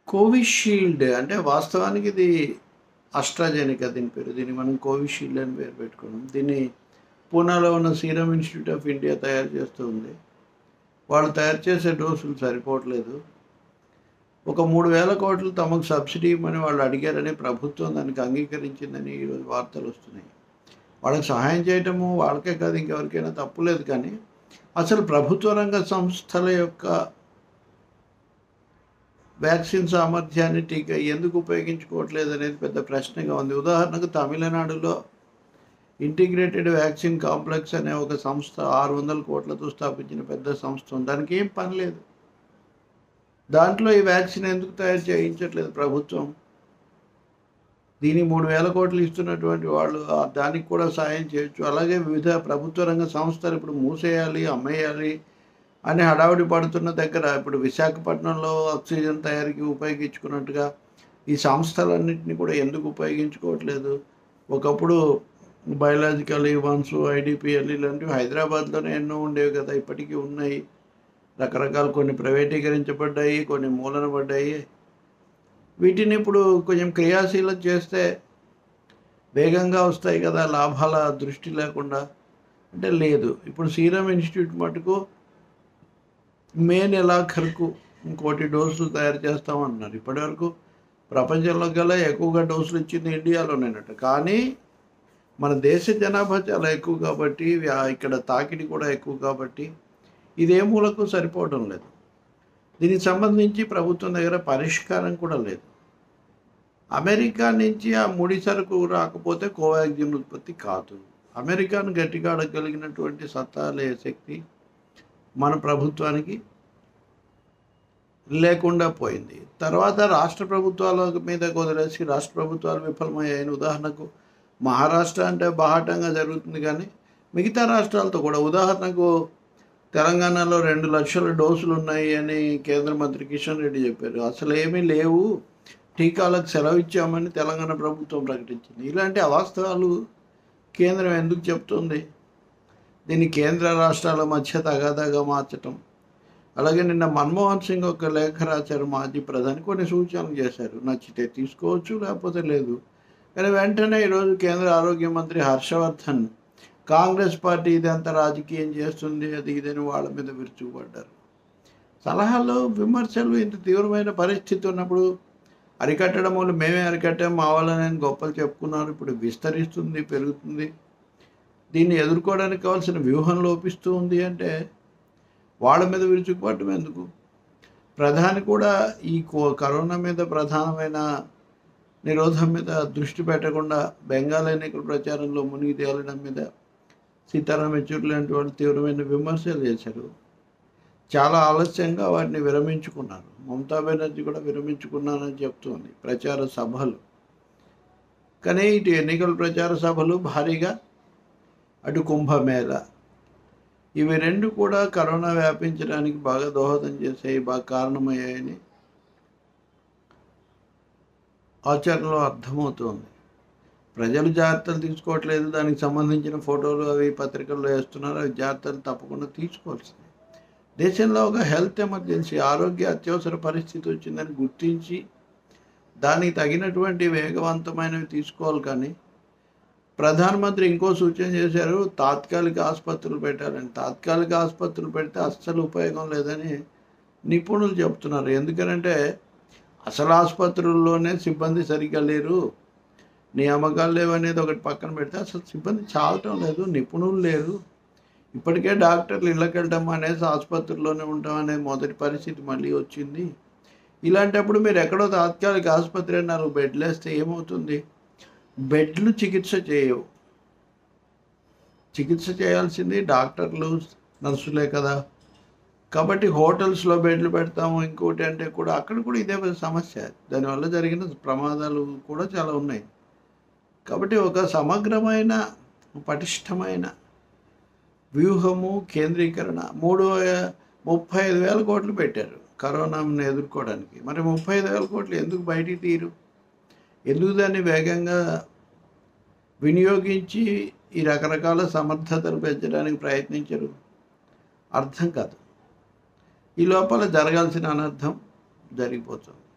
Covishield అంటే వాస్తవానికి ఇది అస్ట్రాజెనికా దీని పేరు దీన్ని మనం కోవిషీల్డ్ అని పేరు పెట్టుకున్నాం దీన్ని పూనాలో ఉన్న సీరం ఇన్స్టిట్యూట్ ఆఫ్ ఇండియా తయారు చేస్తూ ఉంది వాళ్ళు తయారు చేసే డోసులు సరిపోవట్లేదు ఒక మూడు వేల కోట్లు తమకు సబ్సిడీ ఇవ్వమని వాళ్ళు అడిగారని ప్రభుత్వం దానికి అంగీకరించిందని ఈరోజు వార్తలు వస్తున్నాయి వాళ్ళకి సహాయం చేయటము వాళ్ళకే కాదు ఇంకెవరికైనా తప్పులేదు కానీ అసలు ప్రభుత్వ రంగ సంస్థల యొక్క వ్యాక్సిన్ సామర్థ్యాన్ని టీకా ఎందుకు ఉపయోగించుకోవట్లేదు అనేది పెద్ద ప్రశ్నగా ఉంది ఉదాహరణకు తమిళనాడులో ఇంటిగ్రేటెడ్ వ్యాక్సిన్ కాంప్లెక్స్ అనే ఒక సంస్థ ఆరు వందల కోట్లతో స్థాపించిన పెద్ద సంస్థ ఉంది దానికి ఏం పని లేదు దాంట్లో ఈ వ్యాక్సిన్ ఎందుకు తయారు చేయించట్లేదు ప్రభుత్వం దీని మూడు వేల కోట్లు ఇస్తున్నటువంటి వాళ్ళు ఆ దానికి కూడా సాయం చేయొచ్చు అలాగే వివిధ ప్రభుత్వ రంగ సంస్థలు ఇప్పుడు మూసేయాలి అమ్మేయాలి అని హడావుడి పడుతున్న దగ్గర ఇప్పుడు విశాఖపట్నంలో ఆక్సిజన్ తయారీకి ఉపయోగించుకున్నట్టుగా ఈ సంస్థలన్నింటినీ కూడా ఎందుకు ఉపయోగించుకోవట్లేదు ఒకప్పుడు బయలాజికల్ ఈవన్స్ ఐడిపిఎల్ ఇలాంటివి హైదరాబాద్లోనే ఎన్నో ఉండేవి కదా ఇప్పటికీ ఉన్నాయి రకరకాల కొన్ని ప్రైవేటీకరించబడ్డాయి కొన్ని మూలన పడ్డాయి వీటిని ఇప్పుడు కొంచెం క్రియాశీలం చేస్తే వేగంగా వస్తాయి కదా లాభాల దృష్టి లేకుండా అంటే లేదు ఇప్పుడు సీరం ఇన్స్టిట్యూట్ మటుకు మే నెలాఖరుకు కోటి డోసులు తయారు చేస్తామన్నారు ఇప్పటివరకు ప్రపంచంలో గల ఎక్కువగా డోసులు ఇచ్చింది ఇండియాలోనేనట కానీ మన దేశ జనాభా చాలా ఎక్కువ కాబట్టి వ్యా- ఇక్కడ తాకిడి కూడా ఎక్కువ కాబట్టి ఇదే మూలకు సరిపోవడం లేదు దీనికి సంబంధించి ప్రభుత్వం దగ్గర పరిష్కారం కూడా లేదు అమెరికా నుంచి ఆ ముడి సరుకు రాకపోతే కోవాక్సిన్ ఉత్పత్తి కాదు అమెరికాను గట్టిగా అడగలిగినటువంటి సత్తా లే శక్తి మన ప్రభుత్వానికి లేకుండా పోయింది తర్వాత రాష్ట్ర ప్రభుత్వాల మీద వదిలేసి రాష్ట్ర ప్రభుత్వాలు విఫలమయ్యాయని ఉదాహరణకు మహారాష్ట్ర అంటే బాహాటంగా జరుగుతుంది కానీ మిగతా రాష్ట్రాలతో కూడా ఉదాహరణకు తెలంగాణలో రెండు లక్షల డోసులు ఉన్నాయి అని కేంద్ర మంత్రి కిషన్ రెడ్డి చెప్పారు అసలు ఏమీ లేవు టీకాలకు సెలవు ఇచ్చామని తెలంగాణ ప్రభుత్వం ప్రకటించింది ఇలాంటి అవాస్తవాలు కేంద్రం ఎందుకు చెప్తుంది దీన్ని కేంద్ర రాష్ట్రాల మధ్య తగాదాగా మార్చటం అలాగే నిన్న మన్మోహన్ సింగ్ ఒక లేఖ రాశారు మాజీ ప్రధాని కొన్ని సూచనలు చేశారు నచ్చితే తీసుకోవచ్చు లేకపోతే లేదు కానీ వెంటనే ఈరోజు కేంద్ర ఆరోగ్య మంత్రి హర్షవర్ధన్ కాంగ్రెస్ పార్టీ ఇదంతా రాజకీయం చేస్తుంది అది ఇదని వాళ్ళ మీద విరుచుకుపడ్డారు సలహాలు విమర్శలు ఇంత తీవ్రమైన పరిస్థితి ఉన్నప్పుడు అరికట్టడం వల్ల మేమే అరికట్టాం మా వాళ్ళని గొప్పలు చెప్పుకున్నారు ఇప్పుడు విస్తరిస్తుంది పెరుగుతుంది దీన్ని ఎదుర్కోవడానికి కావాల్సిన వ్యూహం లోపిస్తూ ఉంది అంటే వాళ్ళ మీద విరుచుకుపడటం ఎందుకు ప్రధాని కూడా ఈ కో- కరోనా మీద ప్రధానమైన నిరోధం మీద దృష్టి పెట్టకుండా బెంగాల్ ఎన్నికల ప్రచారంలో మునిగి తేలడం మీద సీతారాం యెచూరి లాంటి వాళ్ళు తీవ్రమైన విమర్శలు చేశారు చాలా ఆలస్యంగా వాటిని విరమించుకున్నారు మమతా బెనర్జీ కూడా విరమించుకున్నానని చెప్తుంది ప్రచార సభలు కానీ ఇటు ఎన్నికల ప్రచార సభలు భారీగా అటు కుంభమేళ ఇవి రెండు కూడా కరోనా వ్యాపించడానికి బాగా దోహదం చేసాయి బాగా కారణమయ్యాయని ఆచరణలో అర్థమవుతోంది ప్రజలు జాగ్రత్తలు తీసుకోవట్లేదు దానికి సంబంధించిన ఫోటోలు అవి పత్రికల్లో వేస్తున్నారు అవి జాగ్రత్తలు తప్పకుండా తీసుకోవాల్సింది దేశంలో ఒక హెల్త్ ఎమర్జెన్సీ ఆరోగ్య అత్యవసర పరిస్థితి వచ్చిందని గుర్తించి దానికి తగినటువంటి వేగవంతమైనవి తీసుకోవాలి కానీ ప్రధానమంత్రి ఇంకో సూచన చేశారు తాత్కాలిక ఆసుపత్రులు పెట్టాలని తాత్కాలిక ఆసుపత్రులు పెడితే అస్సలు ఉపయోగం లేదని నిపుణులు చెప్తున్నారు ఎందుకనంటే అసలు ఆసుపత్రుల్లోనే సిబ్బంది సరిగ్గా లేరు నియామకాలు లేవనేది ఒకటి పక్కన పెడితే అసలు సిబ్బంది చాలటం లేదు నిపుణులు లేరు ఇప్పటికే డాక్టర్లు ఇళ్ళకి వెళ్ళటం అనేసి ఆసుపత్రిలోనే ఉంటాం అనే మొదటి పరిస్థితి మళ్ళీ వచ్చింది ఇలాంటప్పుడు మీరు ఎక్కడో తాత్కాలిక ఆసుపత్రి నాలుగు బెడ్లు వేస్తే ఏమవుతుంది బెడ్లు చికిత్స చేయవు చికిత్స చేయాల్సింది డాక్టర్లు నర్సులే కదా కాబట్టి హోటల్స్లో బెడ్లు పెడతాము ఇంకోటి అంటే కూడా అక్కడ కూడా ఇదే పెద్ద సమస్య దానివల్ల జరిగిన ప్రమాదాలు కూడా చాలా ఉన్నాయి కాబట్టి ఒక సమగ్రమైన పటిష్టమైన వ్యూహము కేంద్రీకరణ మూడు ముప్పై ఐదు వేల కోట్లు పెట్టారు కరోనాను ఎదుర్కోవడానికి మరి ముప్పై ఐదు వేల కోట్లు ఎందుకు బయటికి తీరు ఎందుకు దాన్ని వేగంగా వినియోగించి ఈ రకరకాల సమర్థతను పెంచడానికి ప్రయత్నించరు అర్థం కాదు ఈ లోపల జరగాల్సిన అనర్థం జరిగిపోతుంది